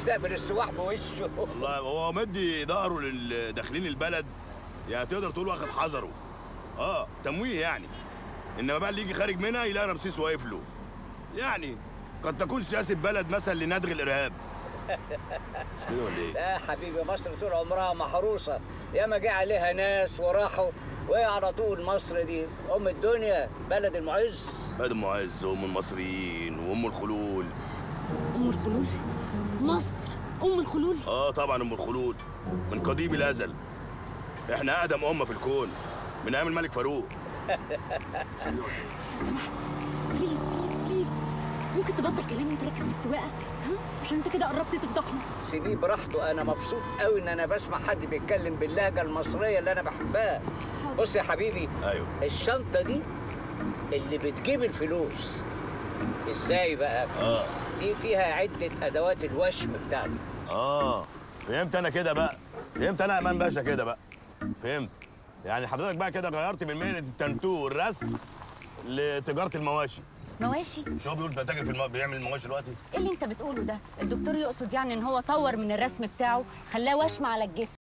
يستقبل السواح بوشه والله هو مدي ظهره للداخلين البلد يعني تقدر تقول واخد حذره اه تمويه يعني انما بقى اللي يجي خارج منها يلاقي رمسيس واقف له يعني قد تكون سياسه بلد مثلا لندغ الارهاب مش كده ولا ايه؟ لا يا حبيبي مصر طول عمرها محروسه ياما جه عليها ناس وراحوا وهي على طول مصر دي ام الدنيا بلد المعز بلد المعز وام المصريين وام الخلول ام الخلول مصر ام الخلول اه طبعا ام الخلول من قديم الازل احنا اقدم امه في الكون من ايام الملك فاروق لو سمحت بليز بليز بليز ممكن تبطل كلام وتركز في السواقه ها عشان انت كده قربت تفضحني سيبيه براحته انا مبسوط قوي ان انا بسمع حد بيتكلم باللهجه المصريه اللي انا بحبها بص يا حبيبي ايوه الشنطه دي اللي بتجيب الفلوس ازاي بقى اه دي فيها عده ادوات الوشم بتاعتي اه فهمت انا كده بقى فهمت انا امان باشا كده بقى فهمت يعني حضرتك بقى كده غيرت من مهنه التنتو والرسم لتجاره المواشي مواشي مش هو بيقول بتاجر في المو... بيعمل المواشي دلوقتي ايه اللي انت بتقوله ده الدكتور يقصد يعني ان هو طور من الرسم بتاعه خلاه وشم على الجسم